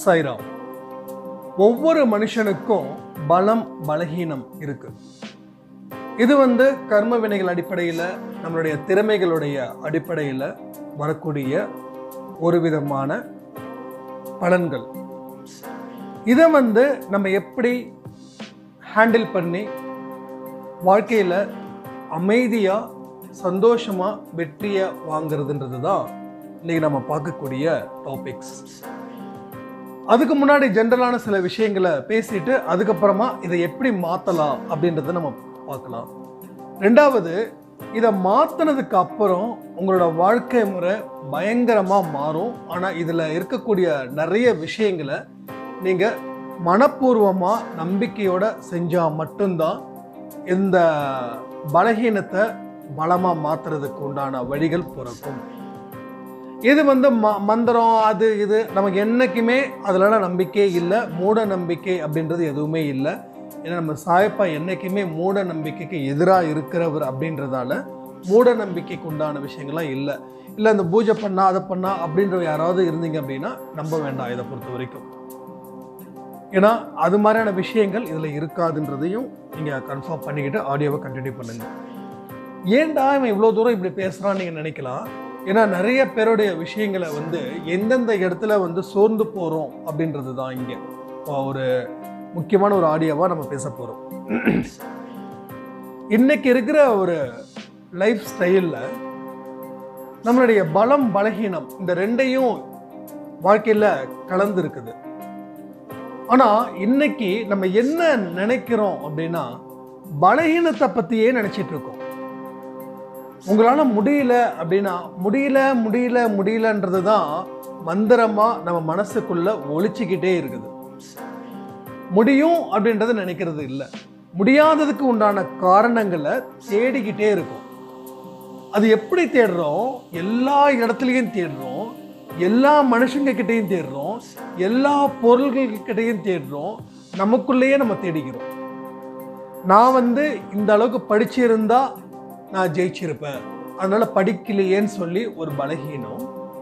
சாய்ராம் ஒவ்வொரு மனுஷனுக்கும் பலம் பலகீனம் இருக்கு இது வந்து கர்ம வினைகள் அடிப்படையில் நம்மளுடைய திறமைகளுடைய அடிப்படையில் வரக்கூடிய ஒரு விதமான பலன்கள் இதை வந்து நம்ம எப்படி ஹேண்டில் பண்ணி வாழ்க்கையில் அமைதியாக சந்தோஷமாக வெற்றியை வாங்குறதுன்றது தான் இன்றைக்கி நம்ம பார்க்கக்கூடிய டாபிக்ஸ் அதுக்கு முன்னாடி ஜென்ரலான சில விஷயங்களை பேசிட்டு அதுக்கப்புறமா இதை எப்படி மாற்றலாம் அப்படின்றத நம்ம பார்க்கலாம் ரெண்டாவது இதை மாற்றினதுக்கு அப்புறம் உங்களோட வாழ்க்கை முறை பயங்கரமாக மாறும் ஆனால் இதில் இருக்கக்கூடிய நிறைய விஷயங்களை நீங்கள் மனப்பூர்வமாக நம்பிக்கையோட செஞ்சால் மட்டும்தான் இந்த பலகீனத்தை பலமாக மாற்றுறதுக்கு உண்டான வழிகள் பிறக்கும் இது வந்து ம மந்திரம் அது இது நமக்கு என்றைக்குமே அதிலலாம் நம்பிக்கையே இல்லை மூட நம்பிக்கை அப்படின்றது எதுவுமே இல்லை ஏன்னா நம்ம சாயப்பா என்றைக்குமே மூட நம்பிக்கைக்கு எதிராக இருக்கிறவர் அப்படின்றதால மூட நம்பிக்கைக்கு உண்டான விஷயங்கள்லாம் இல்லை இல்லை இந்த பூஜை பண்ணா அதை பண்ணா அப்படின்ற யாராவது இருந்தீங்க அப்படின்னா நம்ப வேண்டாம் இதை பொறுத்த வரைக்கும் ஏன்னா அது மாதிரியான விஷயங்கள் இதில் இருக்காதுன்றதையும் நீங்கள் கன்ஃபார்ம் பண்ணிக்கிட்டு ஆடியோவை கண்டினியூ பண்ணுங்கள் ஏன்டா இவன் இவ்வளோ தூரம் இப்படி பேசுகிறான்னு நீங்கள் நினைக்கலாம் ஏன்னா நிறைய பேருடைய விஷயங்களை வந்து எந்தெந்த இடத்துல வந்து சோர்ந்து போகிறோம் அப்படின்றது தான் இங்கே ஒரு முக்கியமான ஒரு ஆடியோவாக நம்ம பேச போகிறோம் இன்னைக்கு இருக்கிற ஒரு லைஃப் ஸ்டைலில் நம்மளுடைய பலம் பலகீனம் இந்த ரெண்டையும் வாழ்க்கையில் கலந்து இருக்குது ஆனால் இன்னைக்கு நம்ம என்ன நினைக்கிறோம் அப்படின்னா பலகீனத்தை பற்றியே நினச்சிட்டு இருக்கோம் உங்களால் முடியல அப்படின்னா முடியல முடியல முடியலன்றது தான் மந்திரமாக நம்ம மனசுக்குள்ள ஒழிச்சிக்கிட்டே இருக்குது முடியும் அப்படின்றத நினைக்கிறது இல்லை முடியாததுக்கு உண்டான காரணங்களை தேடிக்கிட்டே இருக்கும் அது எப்படி தேடுறோம் எல்லா இடத்துலையும் தேடுறோம் எல்லா மனுஷங்க கிட்டேயும் தேடுறோம் எல்லா பொருள்கள்கிட்டையும் தேடுறோம் நமக்குள்ளேயே நம்ம தேடிக்கிறோம் நான் வந்து இந்த அளவுக்கு படிச்சிருந்தா நான் ஜெயிச்சிருப்பேன் அதனால படிக்கலையேன்னு சொல்லி ஒரு பலகீனம்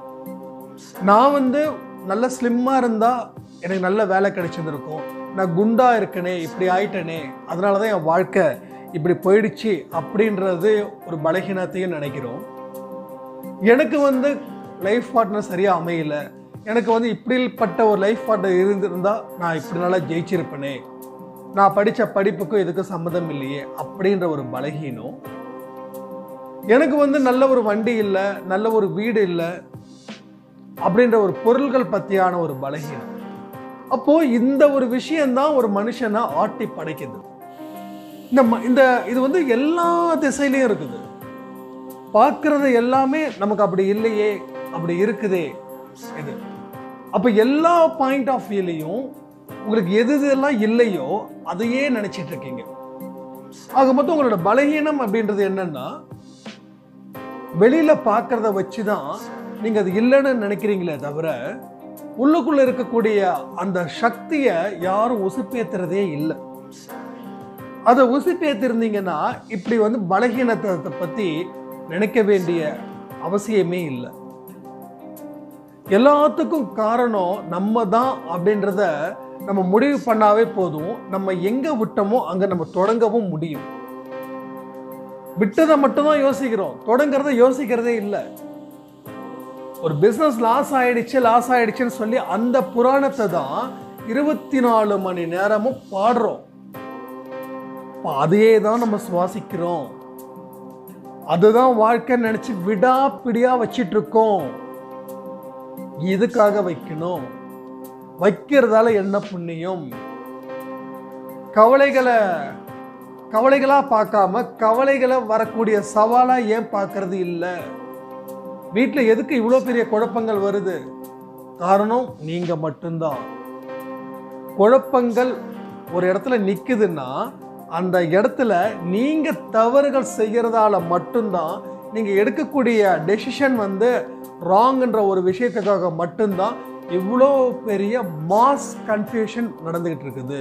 நான் வந்து நல்ல ஸ்லிம்மாக இருந்தால் எனக்கு நல்ல வேலை கிடைச்சிருந்திருக்கும் நான் குண்டா இருக்கனே இப்படி ஆயிட்டனே அதனால தான் என் வாழ்க்கை இப்படி போயிடுச்சு அப்படின்றது ஒரு பலகீனத்தையும் நினைக்கிறோம் எனக்கு வந்து லைஃப் பார்ட்னர் சரியாக அமையல எனக்கு வந்து இப்படிப்பட்ட ஒரு லைஃப் பார்ட்னர் இருந்திருந்தா நான் இப்படி நல்லா ஜெயிச்சிருப்பேனே நான் படித்த படிப்புக்கும் இதுக்கும் சம்மதம் இல்லையே அப்படின்ற ஒரு பலகீனம் எனக்கு வந்து நல்ல ஒரு வண்டி இல்லை நல்ல ஒரு வீடு இல்லை அப்படின்ற ஒரு பொருள்கள் பற்றியான ஒரு பலகீனம் அப்போ இந்த ஒரு விஷயம்தான் ஒரு மனுஷனை ஆட்டி படைக்குது இந்த ம- இந்த இது வந்து எல்லா திசையிலையும் இருக்குது பார்க்கறது எல்லாமே நமக்கு அப்படி இல்லையே அப்படி இருக்குதே இது அப்போ எல்லா பாயிண்ட் ஆஃப் வியூலையும் உங்களுக்கு எது எதெல்லாம் இல்லையோ அதையே நினைச்சிட்டு இருக்கீங்க ஆக மொத்தம் உங்களோட பலகீனம் அப்படின்றது என்னன்னா வெளியில பார்க்கறத வச்சு தான் நீங்க அது இல்லைன்னு நினைக்கிறீங்களே தவிர உள்ளுக்குள்ள இருக்கக்கூடிய அந்த சக்தியை யாரும் உசுப்பேத்துறதே இல்லை அதை உசுப்பேத்திருந்தீங்கன்னா இப்படி வந்து பலகீனத்தை பத்தி நினைக்க வேண்டிய அவசியமே இல்லை எல்லாத்துக்கும் காரணம் நம்ம தான் அப்படின்றத நம்ம முடிவு பண்ணாவே போதும் நம்ம எங்க விட்டோமோ அங்க நம்ம தொடங்கவும் முடியும் விட்டதை மட்டும்தான் யோசிக்கிறோம் தொடங்குறத யோசிக்கிறதே இல்லை ஒரு பிசினஸ் லாஸ் ஆயிடுச்சு லாஸ் ஆயிடுச்சுன்னு சொல்லி அந்த புராணத்தை தான் இருபத்தி நாலு மணி நேரமும் பாடுறோம் அப்ப அதையே தான் நம்ம சுவாசிக்கிறோம் அதுதான் வாழ்க்கை நினைச்சு விடாப்பிடியா வச்சிட்டு இருக்கோம் எதுக்காக வைக்கணும் வைக்கிறதால என்ன புண்ணியம் கவலைகளை கவலைகளா பார்க்காம கவலைகளை வரக்கூடிய சவாலா ஏன் பார்க்கறது இல்லை வீட்டில் எதுக்கு இவ்வளோ பெரிய குழப்பங்கள் வருது காரணம் நீங்க மட்டும்தான் குழப்பங்கள் ஒரு இடத்துல நிக்குதுன்னா அந்த இடத்துல நீங்க தவறுகள் செய்யறதால மட்டும்தான் நீங்க எடுக்கக்கூடிய டெசிஷன் வந்து ராங்ன்ற ஒரு விஷயத்துக்காக மட்டும்தான் இவ்வளோ பெரிய மாஸ் கன்ஃபியூஷன் நடந்துகிட்டு இருக்குது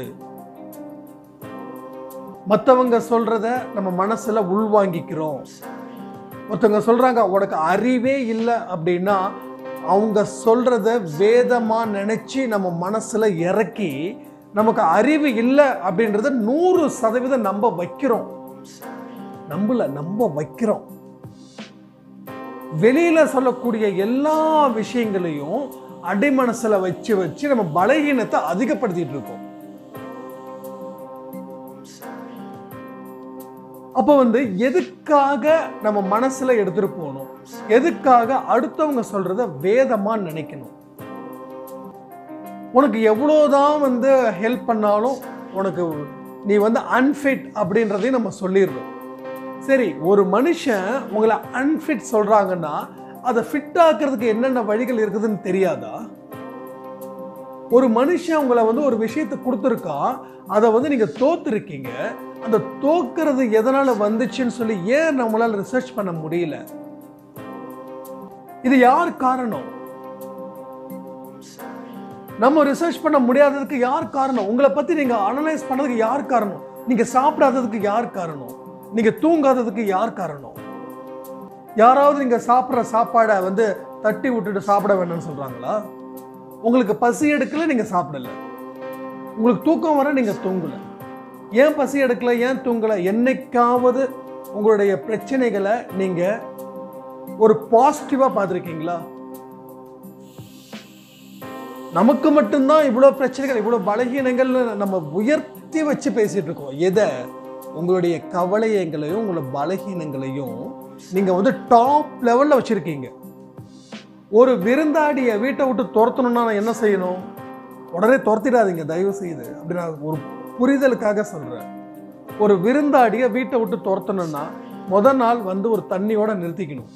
மற்றவங்க சொல்றத நம்ம மனசுல உள்வாங்கிக்கிறோம் ஒருத்தவங்க சொல்றாங்க உனக்கு அறிவே இல்லை அப்படின்னா அவங்க சொல்றத வேதமா நினைச்சு நம்ம மனசுல இறக்கி நமக்கு அறிவு இல்லை அப்படின்றத நூறு சதவீதம் நம்ப வைக்கிறோம் நம்பல நம்ப வைக்கிறோம் வெளியில சொல்லக்கூடிய எல்லா விஷயங்களையும் அடிமனசுல வச்சு வச்சு நம்ம பலகீனத்தை அதிகப்படுத்திட்டு இருக்கோம் அப்போ வந்து எதுக்காக நம்ம மனசுல எடுத்துட்டு போகணும் எதுக்காக அடுத்தவங்க சொல்றத வேதமா நினைக்கணும் உனக்கு எவ்வளோதான் வந்து ஹெல்ப் பண்ணாலும் உனக்கு நீ வந்து அன்ஃபிட் அப்படின்றதையும் நம்ம சொல்லிடுறோம் சரி ஒரு மனுஷன் உங்களை அன்ஃபிட் சொல்றாங்கன்னா அதை ஃபிட் ஆக்குறதுக்கு என்னென்ன வழிகள் இருக்குதுன்னு தெரியாதா ஒரு மனுஷன் உங்களை வந்து ஒரு விஷயத்தை கொடுத்துருக்கான் அதை வந்து நீங்க தோத்துருக்கீங்க அந்த தோக்குறது எதனால வந்துச்சுன்னு சொல்லி ஏன் நம்மளால ரிசர்ச் பண்ண முடியல இது யார் காரணம் நம்ம ரிசர்ச் பண்ண முடியாததுக்கு யார் காரணம் உங்களை பத்தி நீங்க அனலைஸ் பண்ணதுக்கு யார் காரணம் நீங்க சாப்பிடாததுக்கு யார் காரணம் நீங்க தூங்காததுக்கு யார் காரணம் யாராவது நீங்க சாப்பிட்ற சாப்பாடை வந்து தட்டி விட்டுட்டு சாப்பிட வேண்டாம்னு சொல்றாங்களா உங்களுக்கு பசி எடுக்கல நீங்க சாப்பிடல உங்களுக்கு தூக்கம் வர நீங்க தூங்கல ஏன் பசி எடுக்கல ஏன் தூங்கல என்னைக்காவது உங்களுடைய பிரச்சனைகளை நீங்க ஒரு பாசிட்டிவா பார்த்துருக்கீங்களா நமக்கு மட்டும்தான் இவ்வளோ பிரச்சனைகள் இவ்வளோ பலகீனங்கள்னு நம்ம உயர்த்தி வச்சு பேசிட்டு இருக்கோம் எதை உங்களுடைய கவலையங்களையும் உங்களோட பலகீனங்களையும் நீங்க வந்து டாப் லெவல்ல வச்சிருக்கீங்க ஒரு விருந்தாடிய வீட்டை விட்டு துரத்தணும்னா நான் என்ன செய்யணும் உடனே துரத்திடாதீங்க தயவு செய்து அப்படி நான் ஒரு புரிதலுக்காக சொல்றேன் ஒரு விருந்தாடிய வீட்டை விட்டு துரத்தணும்னா முத நாள் வந்து ஒரு தண்ணியோட நிறுத்திக்கணும்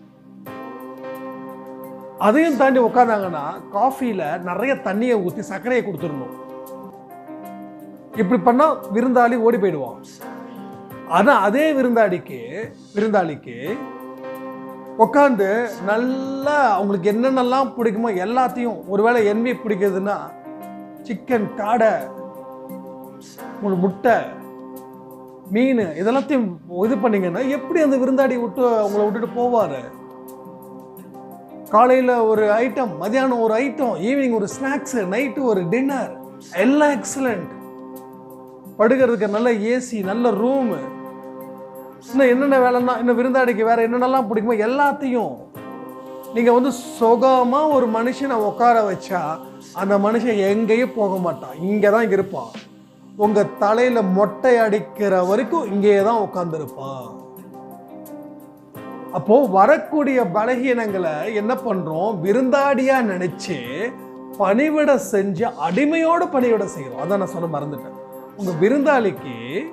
அதையும் தாண்டி உட்காந்தாங்கன்னா காஃபியில் நிறைய தண்ணியை ஊற்றி சர்க்கரையை கொடுத்துடணும் இப்படி பண்ணா விருந்தாளி ஓடி போயிடுவான் ஆனா அதே விருந்தாளிக்கு விருந்தாளிக்கு உட்காந்து நல்லா அவங்களுக்கு என்னென்னலாம் பிடிக்குமோ எல்லாத்தையும் ஒருவேளை என்வி பிடிக்குதுன்னா சிக்கன் காடை ஒரு முட்டை மீன் இதெல்லாத்தையும் இது பண்ணீங்கன்னா எப்படி அந்த விருந்தாடி விட்டு அவங்கள விட்டுட்டு போவாரு காலையில் ஒரு ஐட்டம் மதியானம் ஒரு ஐட்டம் ஈவினிங் ஒரு ஸ்நாக்ஸ் நைட்டு ஒரு டின்னர் எல்லாம் எக்ஸலண்ட் படுக்கிறதுக்கு நல்ல ஏசி நல்ல ரூமு இன்னும் என்னென்ன வேலைன்னா இன்னும் விருந்தாடிக்கு வேற என்னென்னலாம் பிடிக்குமோ எல்லாத்தையும் நீங்கள் வந்து சுகமாக ஒரு மனுஷனை உட்கார வச்சா அந்த மனுஷன் எங்கேயும் போக மாட்டான் இங்கே தான் இருப்பான் உங்கள் தலையில் மொட்டை அடிக்கிற வரைக்கும் இங்கேயே தான் உட்காந்துருப்பான் அப்போ வரக்கூடிய பலகீனங்களை என்ன பண்றோம் விருந்தாடியா நினைச்சு பணிவிட செஞ்சு அடிமையோட பணிவிட செய்யறோம் அதான் நான் சொல்ல மறந்துட்டேன் உங்க விருந்தாளிக்கு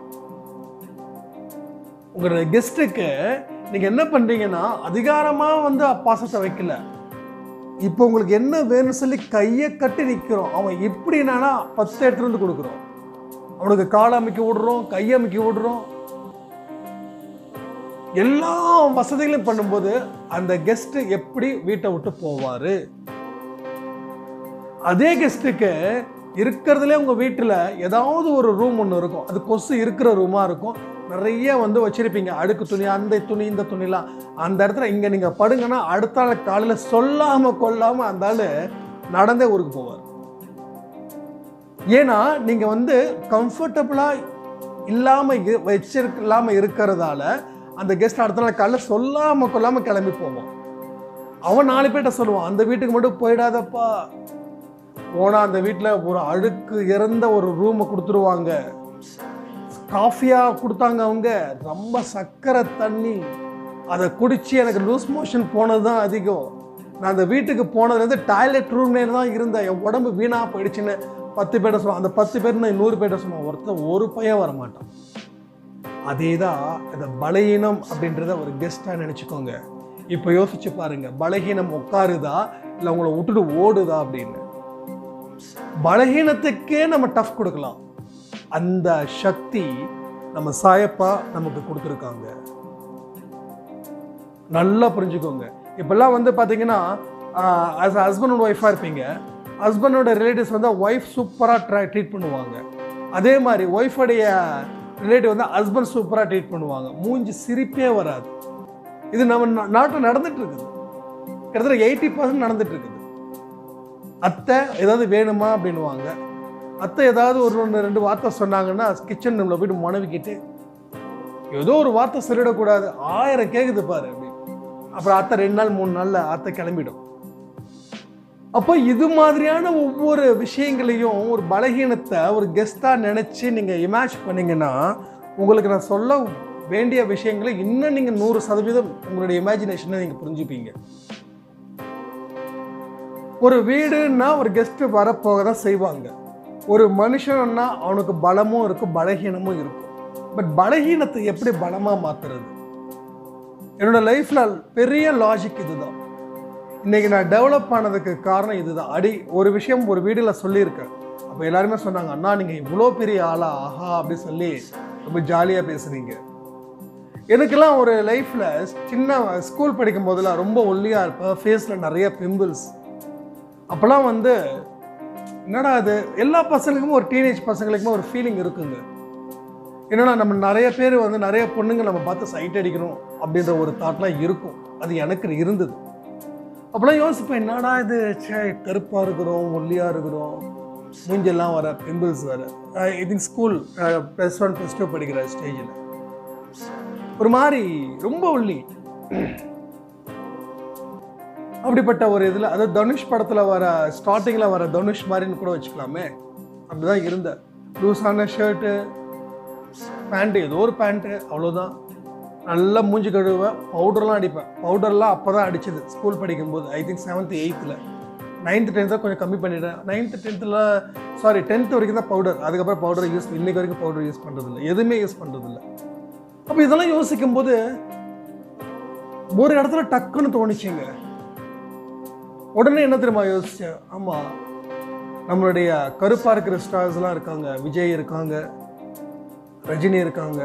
உங்களோட கெஸ்ட்டுக்கு நீங்க என்ன பண்றீங்கன்னா அதிகாரமா வந்து பாசத்தை வைக்கல இப்போ உங்களுக்கு என்ன வேணும்னு சொல்லி கையை கட்டி நிற்கிறோம் அவன் எப்படின்னா பத்து எடுத்துட்டு வந்து கொடுக்குறோம் அவனுக்கு காலை அமைக்க விடுறோம் கையை அமைக்க விடுறோம் எல்லா வசதிகளையும் பண்ணும்போது அந்த கெஸ்ட் எப்படி வீட்டை விட்டு போவாரு அதே கெஸ்ட்டுக்கு இருக்கிறதுலே உங்க வீட்டில் ஏதாவது ஒரு ரூம் ஒன்று இருக்கும் அது கொசு இருக்கிற ரூமா இருக்கும் நிறைய வந்து வச்சிருப்பீங்க அடுக்கு துணி அந்த துணி இந்த துணிலாம் அந்த இடத்துல இங்க நீங்க படுங்கன்னா அடுத்த நாள் காலையில சொல்லாம கொள்ளாம அந்த ஆளு நடந்தே ஊருக்கு போவார் ஏன்னா நீங்க வந்து கம்ஃபர்டபுளா இல்லாம இரு- வச்சிருக்க இல்லாம இருக்கிறதால அந்த கெஸ்ட் அடுத்த நாள் காலைல சொல்லாம கொள்ளாம கிளம்பி போவான் அவன் நாலு பேர்ட்ட சொல்லுவான் அந்த வீட்டுக்கு மட்டும் போயிடாதப்பா போனா அந்த வீட்டில் ஒரு அழுக்கு இறந்த ஒரு ரூமை கொடுத்துருவாங்க காஃபியா கொடுத்தாங்க அவங்க ரொம்ப சக்கரை தண்ணி அதை குடிச்சு எனக்கு லூஸ் மோஷன் போனது தான் அதிகம் நான் அந்த வீட்டுக்கு போனதுலேருந்து டாய்லெட் ரூம்லே தான் இருந்தேன் என் உடம்பு வீணா போயிடுச்சுன்னு பத்து பேர்ட்ட சொல்லுவான் அந்த பத்து பேர் நான் நூறு பேர்ட்ட சொல்லுவான் ஒருத்தன் ஒரு பையன் வர மாட்டான் அதே தான் இந்த பலகீனம் அப்படின்றத ஒரு கெஸ்ட்டாக நினச்சிக்கோங்க இப்போ யோசிச்சு பாருங்க பலகீனம் உட்காருதா இல்லை உங்களை விட்டுட்டு ஓடுதா அப்படின்னு பலகீனத்துக்கே நம்ம டஃப் கொடுக்கலாம் அந்த சக்தி நம்ம சாயப்பா நமக்கு கொடுத்துருக்காங்க நல்லா புரிஞ்சுக்கோங்க இப்பெல்லாம் வந்து பார்த்தீங்கன்னா ஆஸ் ஹஸ்பண்ட் அண்ட் ஒய்ஃபாக இருப்பீங்க ஹஸ்பண்டோட ரிலேட்டிவ்ஸ் வந்து ஒய்ஃப் சூப்பராக ட்ரை ட்ரீட் பண்ணுவாங்க அதே மாதிரி ஒய்ஃபுடைய ரிலேட்டிவ் வந்து ஹஸ்பண்ட் சூப்பராக ட்ரீட் பண்ணுவாங்க மூஞ்சி சிரிப்பே வராது இது நம்ம நா- நாட்டில் நடந்துட்டு இருக்குது கிட்டத்தட்ட எயிட்டி பர்சன்ட் நடந்துட்டு இருக்குது அத்தை ஏதாவது வேணுமா அப்படின்னுவாங்க அத்தை ஏதாவது ஒரு ஒன்று ரெண்டு வார்த்தை சொன்னாங்கன்னா கிச்சன் ரூமில் போயிட்டு மனைவிக்கிட்டு ஏதோ ஒரு வார்த்தை சொல்லிடக்கூடாது ஆயிரம் கேட்குது பாரு அப்படி அப்புறம் அத்தை ரெண்டு நாள் மூணு நாளில் அத்தை கிளம்பிடும் அப்போ இது மாதிரியான ஒவ்வொரு விஷயங்களையும் ஒரு பலகீனத்தை ஒரு கெஸ்ட்டாக நினச்சி நீங்கள் இமேஜ் பண்ணீங்கன்னா உங்களுக்கு நான் சொல்ல வேண்டிய விஷயங்களை இன்னும் நீங்கள் நூறு சதவீதம் உங்களுடைய இமேஜினேஷனை நீங்கள் புரிஞ்சுப்பீங்க ஒரு வீடுன்னா ஒரு கெஸ்ட்டு வரப்போக தான் செய்வாங்க ஒரு மனுஷன்னா அவனுக்கு பலமும் இருக்கும் பலகீனமும் இருக்கும் பட் பலகீனத்தை எப்படி பலமாக மாற்றுறது என்னோட லைஃப்பில் பெரிய லாஜிக் இதுதான் இன்னைக்கு நான் டெவலப் ஆனதுக்கு காரணம் இதுதான் அடி ஒரு விஷயம் ஒரு வீடியோவில் சொல்லியிருக்கேன் அப்போ எல்லாருமே சொன்னாங்க அண்ணா நீங்கள் இவ்வளோ பெரிய ஆளா ஆஹா அப்படி சொல்லி ரொம்ப ஜாலியாக பேசுறீங்க எனக்கெல்லாம் ஒரு லைஃப்பில் சின்ன ஸ்கூல் படிக்கும் போதெல்லாம் ரொம்ப ஒல்லியாக இருப்பேன் ஃபேஸில் நிறைய பிம்பிள்ஸ் அப்போல்லாம் வந்து என்னடா அது எல்லா பசங்களுக்கும் ஒரு டீனேஜ் பசங்களுக்குமே ஒரு ஃபீலிங் இருக்குங்க என்னன்னா நம்ம நிறைய பேர் வந்து நிறைய பொண்ணுங்க நம்ம பார்த்து சைட் அடிக்கணும் அப்படின்ற ஒரு தாட்லாம் இருக்கும் அது எனக்கு இருந்தது அப்போலாம் யோசிப்பேன் என்னடா இது சே கருப்பாக இருக்கிறோம் ஒல்லியாக இருக்கிறோம் மூஞ்செல்லாம் வர பிம்பிள்ஸ் வர I think school plus one plus two படிக்கிற ஸ்டேஜில் ஒரு மாதிரி ரொம்ப ஒல்லி அப்படிப்பட்ட ஒரு இதில் அதாவது தனுஷ் படத்தில் வர ஸ்டார்டிங்கில் வர தனுஷ் மாதிரின்னு கூட வச்சுக்கலாமே அப்படிதான் இருந்தேன் லூஸான ஷர்ட்டு பேண்ட்டு ஏதோ ஒரு பேண்ட்டு அவ்வளோதான் நல்லா மூஞ்சி கழுவேன் பவுடர்லாம் அடிப்பேன் பவுடர்லாம் அப்போ தான் அடிச்சது ஸ்கூல் படிக்கும்போது ஐ திங்க் செவன்த்து எயித்தில் நைன்த்து டென்த்தில் கொஞ்சம் கம்மி பண்ணிட்டேன் நைன்த்து டென்த்தில் சாரி டென்த் வரைக்கும் தான் பவுடர் அதுக்கப்புறம் பவுடர் யூஸ் இன்னைக்கு வரைக்கும் பவுடர் யூஸ் பண்ணுறதில்ல எதுவுமே யூஸ் பண்ணுறதில்ல அப்போ இதெல்லாம் யோசிக்கும் போது ஒரு இடத்துல டக்குன்னு தோணுச்சுங்க உடனே என்ன தெரியுமா யோசிச்சேன் ஆமாம் நம்மளுடைய கருப்பாக இருக்கிற ஸ்டார்ஸ்லாம் இருக்காங்க விஜய் இருக்காங்க ரஜினி இருக்காங்க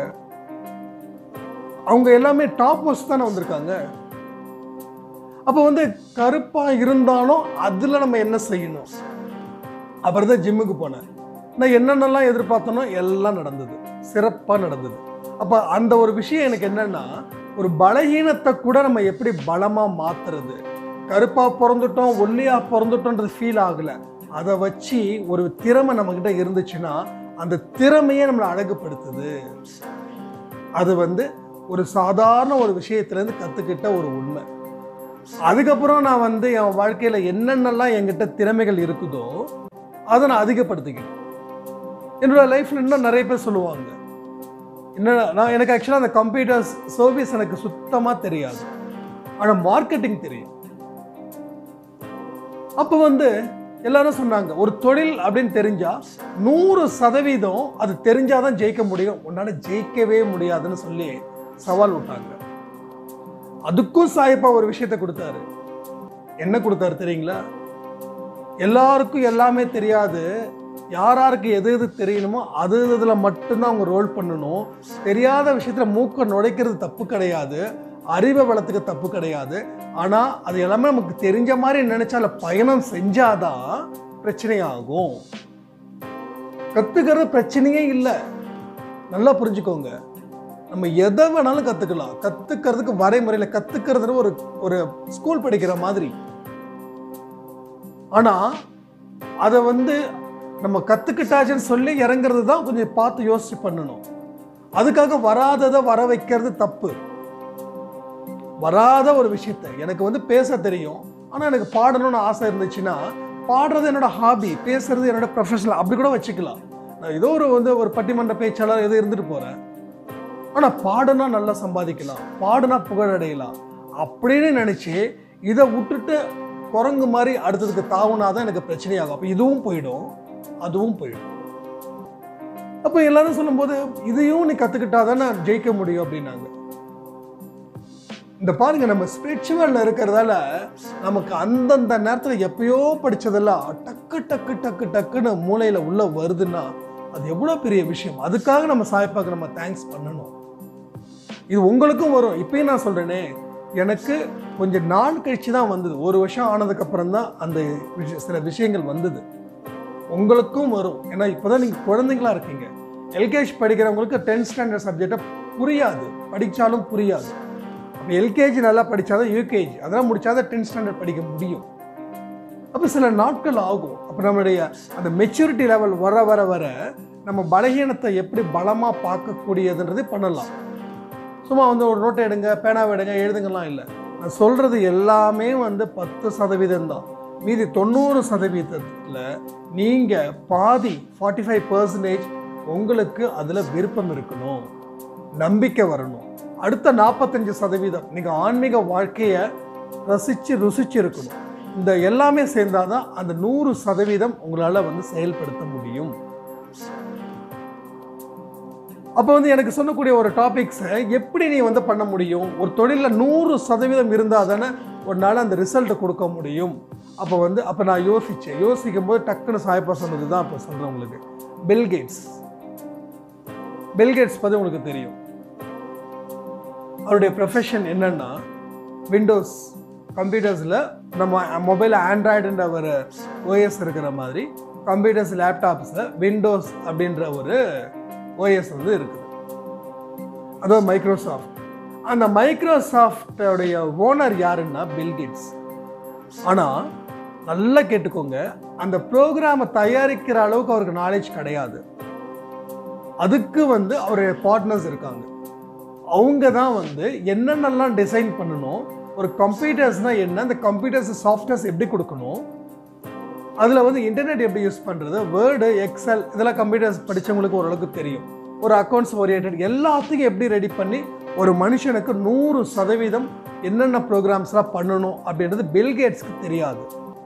அவங்க எல்லாமே டாப் மோஸ்ட் தானே வந்திருக்காங்க அப்போ வந்து கருப்பாக இருந்தாலும் அதில் நம்ம என்ன செய்யணும் அப்புறம் தான் ஜிம்முக்கு போனேன் நான் என்னென்னலாம் எதிர்பார்த்தனோ எல்லாம் நடந்தது சிறப்பாக நடந்தது அப்போ அந்த ஒரு விஷயம் எனக்கு என்னன்னா ஒரு பலகீனத்தை கூட நம்ம எப்படி பலமாக மாற்றுறது கருப்பாக பிறந்துட்டோம் ஒல்லியாக பிறந்துட்டோன்றது ஃபீல் ஆகலை அதை வச்சு ஒரு திறமை நம்மக்கிட்ட இருந்துச்சுன்னா அந்த திறமையே நம்மளை அழகுபடுத்துது அது வந்து ஒரு சாதாரண ஒரு விஷயத்துலேருந்து கற்றுக்கிட்ட ஒரு உண்மை அதுக்கப்புறம் நான் வந்து என் வாழ்க்கையில் என்னென்னலாம் என்கிட்ட திறமைகள் இருக்குதோ அதை நான் அதிகப்படுத்திக்கிட்டேன் என்னோட லைஃப்பில் இன்னும் நிறைய பேர் சொல்லுவாங்க என்ன நான் எனக்கு ஆக்சுவலாக அந்த கம்ப்யூட்டர் சர்வீஸ் எனக்கு சுத்தமாக தெரியாது ஆனால் மார்க்கெட்டிங் தெரியும் அப்போ வந்து எல்லாரும் சொன்னாங்க ஒரு தொழில் அப்படின்னு தெரிஞ்சா நூறு சதவீதம் அது தெரிஞ்சாதான் ஜெயிக்க முடியும் உன்னால ஜெயிக்கவே முடியாதுன்னு சொல்லி சவால் விட்டாங்க அதுக்கும் சாயப்பா ஒரு விஷயத்த கொடுத்தாரு என்ன கொடுத்தாரு தெரியுங்களா எல்லாருக்கும் எல்லாமே தெரியாது யார் யாருக்கு எது எது தெரியணுமோ அது இதில் மட்டும்தான் அவங்க ரோல் பண்ணணும் தெரியாத விஷயத்தில் மூக்கை நுழைக்கிறது தப்பு கிடையாது அறிவை வளத்துக்கு தப்பு கிடையாது ஆனால் அது எல்லாமே நமக்கு தெரிஞ்ச மாதிரி நினைச்சால பயணம் செஞ்சாதான் பிரச்சனையாகும் கத்துக்கிறது பிரச்சனையே இல்லை நல்லா புரிஞ்சுக்கோங்க நம்ம எதை வேணாலும் கத்துக்கலாம் கத்துக்கிறதுக்கு வரைமுறையில் கத்துக்கிறது ஒரு ஒரு ஸ்கூல் படிக்கிற மாதிரி ஆனா அதை வந்து நம்ம கத்துக்கிட்டாச்சுன்னு சொல்லி இறங்குறது தான் கொஞ்சம் பார்த்து யோசிச்சு பண்ணணும் அதுக்காக வராததை வர வைக்கிறது தப்பு வராத ஒரு விஷயத்த எனக்கு வந்து பேச தெரியும் ஆனால் எனக்கு பாடணும்னு ஆசை இருந்துச்சுன்னா பாடுறது என்னோட ஹாபி பேசுறது என்னோட ப்ரொஃபஷனல் அப்படி கூட வச்சுக்கலாம் நான் ஏதோ ஒரு வந்து ஒரு பட்டிமன்ற பேச்சாளர் எது இருந்துட்டு போகிறேன் ஆனால் பாடுனா நல்லா சம்பாதிக்கலாம் பாடுனா புகழடையலாம் அப்படின்னு நினச்சி இதை விட்டுட்டு குரங்கு மாதிரி அடுத்ததுக்கு தாவுனாதான் எனக்கு பிரச்சனையாகும் அப்போ இதுவும் போயிடும் அதுவும் போயிடும் அப்போ எல்லாரும் சொல்லும்போது இதையும் நீ கற்றுக்கிட்டாதான் நான் ஜெயிக்க முடியும் அப்படின்னாங்க இந்த பாருங்க நம்ம ஸ்பிரிச்சுவல்ல இருக்கிறதால நமக்கு அந்தந்த நேரத்தில் எப்பயோ படிச்சதெல்லாம் டக்கு டக்கு டக்கு டக்குன்னு மூளையில உள்ள வருதுன்னா அது எவ்வளோ பெரிய விஷயம் அதுக்காக நம்ம சாய்ப்பாக்கு நம்ம தேங்க்ஸ் பண்ணணும் இது உங்களுக்கும் வரும் இப்பயும் நான் சொல்றேனே எனக்கு கொஞ்சம் நாள் கழிச்சு தான் வந்தது ஒரு வருஷம் ஆனதுக்கு அப்புறம் தான் அந்த விஷய- சில விஷயங்கள் வந்தது உங்களுக்கும் வரும் ஏன்னா இப்போதான் நீங்க குழந்தைங்களா இருக்கீங்க எல்கேஜி படிக்கிறவங்களுக்கு டென்த் ஸ்டாண்டர்ட் சப்ஜெக்டை புரியாது படிச்சாலும் புரியாது அப்ப இப்போ எல்கேஜி நல்லா படித்தாதான் யூகேஜி அதெல்லாம் முடிச்சாதான் டென்த் ஸ்டாண்டர்ட் படிக்க முடியும் அப்போ சில நாட்கள் ஆகும் அப்போ நம்மளுடைய அந்த மெச்சூரிட்டி லெவல் வர வர வர நம்ம பலகீனத்தை எப்படி பலமாக பார்க்கக்கூடியதுன்றதை பண்ணலாம் சும்மா வந்து ஒரு நோட்டை எடுங்க பேனாவை எடுங்க எழுதுங்கலாம் இல்லை நான் சொல்கிறது எல்லாமே வந்து பத்து சதவீதம் தான் மீதி தொண்ணூறு சதவீதத்தில் நீங்கள் பாதி ஃபார்ட்டி ஃபைவ் பர்சன்டேஜ் உங்களுக்கு அதில் விருப்பம் இருக்கணும் நம்பிக்கை வரணும் அடுத்த நாற்பத்தஞ்சு சதவீதம் நீங்கள் ஆன்மீக வாழ்க்கையை ரசித்து ருசிச்சு இருக்கணும் இந்த எல்லாமே சேர்ந்தாதான் அந்த நூறு சதவீதம் உங்களால் வந்து செயல்படுத்த முடியும் அப்போ வந்து எனக்கு சொல்லக்கூடிய ஒரு டாபிக்ஸை எப்படி நீ வந்து பண்ண முடியும் ஒரு தொழிலில் நூறு சதவீதம் இருந்தால் தானே உன்னால் அந்த ரிசல்ட்டை கொடுக்க முடியும் அப்போ வந்து அப்போ நான் யோசித்தேன் யோசிக்கும் போது டக்குன்னு சாயப்பா சொன்னது தான் இப்போ சொல்கிறேன் உங்களுக்கு பில்கேட்ஸ் பில்கேட்ஸ் பற்றி உங்களுக்கு தெரியும் அவருடைய ப்ரொஃபஷன் என்னன்னா விண்டோஸ் கம்ப்யூட்டர்ஸில் நம்ம மொபைல் ஆண்ட்ராய்டுன்ற ஒரு ஓஎஸ் இருக்கிற மாதிரி கம்ப்யூட்டர்ஸ் லேப்டாப்ஸில் விண்டோஸ் அப்படின்ற ஒரு ஓஎஸ் வந்து இருக்குது அதுவும் மைக்ரோசாஃப்ட் அந்த மைக்ரோசாஃப்டோடைய ஓனர் யாருன்னா பில்கேட்ஸ் ஆனால் நல்லா கேட்டுக்கோங்க அந்த ப்ரோக்ராமை தயாரிக்கிற அளவுக்கு அவருக்கு நாலேஜ் கிடையாது அதுக்கு வந்து அவருடைய பார்ட்னர்ஸ் இருக்காங்க அவங்க தான் வந்து என்னென்னலாம் டிசைன் பண்ணணும் ஒரு கம்ப்யூட்டர்ஸ்னால் என்ன அந்த கம்ப்யூட்டர்ஸ் சாஃப்ட்வேர்ஸ் எப்படி கொடுக்கணும் அதில் வந்து இன்டர்நெட் எப்படி யூஸ் பண்ணுறது வேர்டு எக்ஸல் இதெல்லாம் கம்ப்யூட்டர்ஸ் படித்தவங்களுக்கு ஓரளவுக்கு தெரியும் ஒரு அக்கௌண்ட்ஸ் ஓரியன்ட் எல்லாத்துக்கும் எப்படி ரெடி பண்ணி ஒரு மனுஷனுக்கு நூறு சதவீதம் என்னென்ன ப்ரோக்ராம்ஸ்லாம் பண்ணணும் அப்படின்றது பில்கேட்ஸ்க்கு தெரியாது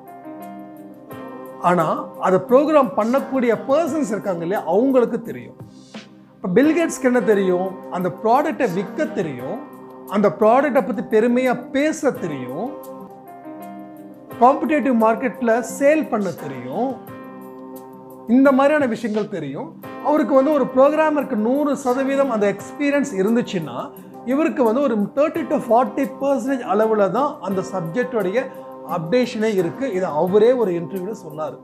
ஆனால் அதை ப்ரோக்ராம் பண்ணக்கூடிய பர்சன்ஸ் இருக்காங்க இல்லையா அவங்களுக்கு தெரியும் இப்போ பில்கேட்ஸ்க்கு என்ன தெரியும் அந்த ப்ராடக்டை விற்க தெரியும் அந்த ப்ராடக்டை பற்றி பெருமையாக பேச தெரியும் காம்படேட்டிவ் மார்க்கெட்டில் சேல் பண்ண தெரியும் இந்த மாதிரியான விஷயங்கள் தெரியும் அவருக்கு வந்து ஒரு ப்ரோக்ராமருக்கு நூறு சதவீதம் அந்த எக்ஸ்பீரியன்ஸ் இருந்துச்சுன்னா இவருக்கு வந்து ஒரு தேர்ட்டி டு ஃபார்ட்டி பர்சன்டேஜ் அளவில் தான் அந்த சப்ஜெக்டோடைய அப்டேஷனே இருக்குது இதை அவரே ஒரு இன்டர்வியூவில் சொன்னார்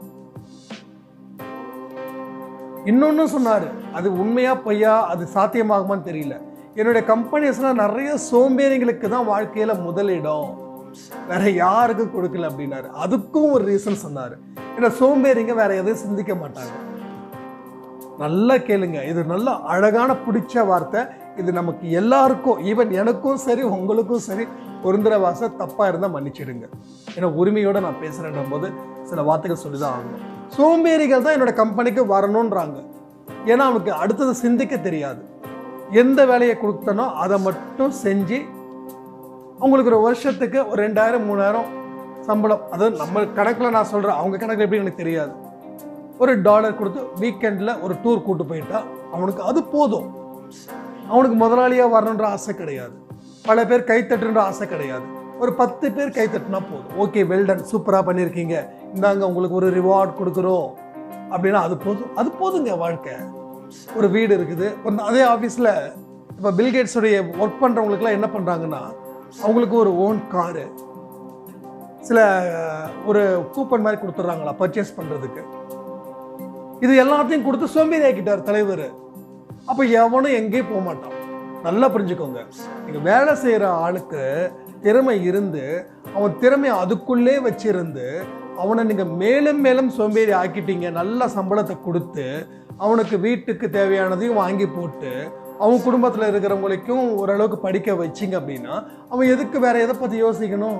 இன்னொன்று சொன்னார் அது உண்மையா பொய்யா அது சாத்தியமாகுமான்னு தெரியல என்னுடைய கம்பெனிஸ்லாம் நிறைய சோம்பேறிங்களுக்கு தான் வாழ்க்கையில் முதலிடம் வேற யாருக்கும் கொடுக்கல அப்படின்னாரு அதுக்கும் ஒரு ரீசன் சொன்னார் ஏன்னா சோம்பேறிங்க வேற எதையும் சிந்திக்க மாட்டாங்க நல்லா கேளுங்க இது நல்ல அழகான பிடிச்ச வார்த்தை இது நமக்கு எல்லாருக்கும் ஈவன் எனக்கும் சரி உங்களுக்கும் சரி பொருந்துற வாசை தப்பாக இருந்தால் மன்னிச்சிடுங்க ஏன்னா உரிமையோடு நான் பேசுகிறேன்ற போது சில வார்த்தைகள் சொல்லி தான் ஆகணும் சோம்பேறிகள் தான் என்னோட கம்பெனிக்கு வரணுன்றாங்க ஏன்னா அவனுக்கு அடுத்தது சிந்திக்க தெரியாது எந்த வேலையை கொடுத்தனோ அதை மட்டும் செஞ்சு அவங்களுக்கு ஒரு வருஷத்துக்கு ஒரு ரெண்டாயிரம் மூணாயிரம் சம்பளம் அதாவது நம்ம கணக்கில் நான் சொல்கிறேன் அவங்க கணக்கில் எப்படி எனக்கு தெரியாது ஒரு டாலர் கொடுத்து வீக்கெண்டில் ஒரு டூர் கூட்டு போயிட்டா அவனுக்கு அது போதும் அவனுக்கு முதலாளியாக வரணுன்ற ஆசை கிடையாது பல பேர் கைத்தட்டுன்ற ஆசை கிடையாது ஒரு பத்து பேர் கைத்தட்டுனா போதும் ஓகே வெல்டன் சூப்பராக பண்ணியிருக்கீங்க இந்தாங்க உங்களுக்கு ஒரு ரிவார்ட் கொடுக்குறோம் அப்படின்னா அது போதும் அது போதுங்க வாழ்க்கை ஒரு வீடு இருக்குது ஒரு அதே ஆஃபீஸில் இப்போ பில்கேட்ஸுடைய ஒர்க் பண்ணுறவங்களுக்குலாம் என்ன பண்ணுறாங்கன்னா அவங்களுக்கு ஒரு ஓன் காரு சில ஒரு கூப்பன் மாதிரி கொடுத்துட்றாங்களா பர்ச்சேஸ் பண்ணுறதுக்கு இது எல்லாத்தையும் கொடுத்து சோம்பேறி ஆக்கிட்டார் தலைவர் அப்போ எவனும் எங்கேயும் போக மாட்டான் நல்லா புரிஞ்சுக்கோங்க நீங்கள் வேலை செய்கிற ஆளுக்கு திறமை இருந்து அவன் திறமையை அதுக்குள்ளே வச்சிருந்து அவனை நீங்கள் மேலும் மேலும் சோம்பேறி ஆக்கிட்டீங்க நல்ல சம்பளத்தை கொடுத்து அவனுக்கு வீட்டுக்கு தேவையானதையும் வாங்கி போட்டு அவன் குடும்பத்தில் இருக்கிறவங்களுக்கும் ஓரளவுக்கு படிக்க வச்சிங்க அப்படின்னா அவன் எதுக்கு வேற எதை பற்றி யோசிக்கணும்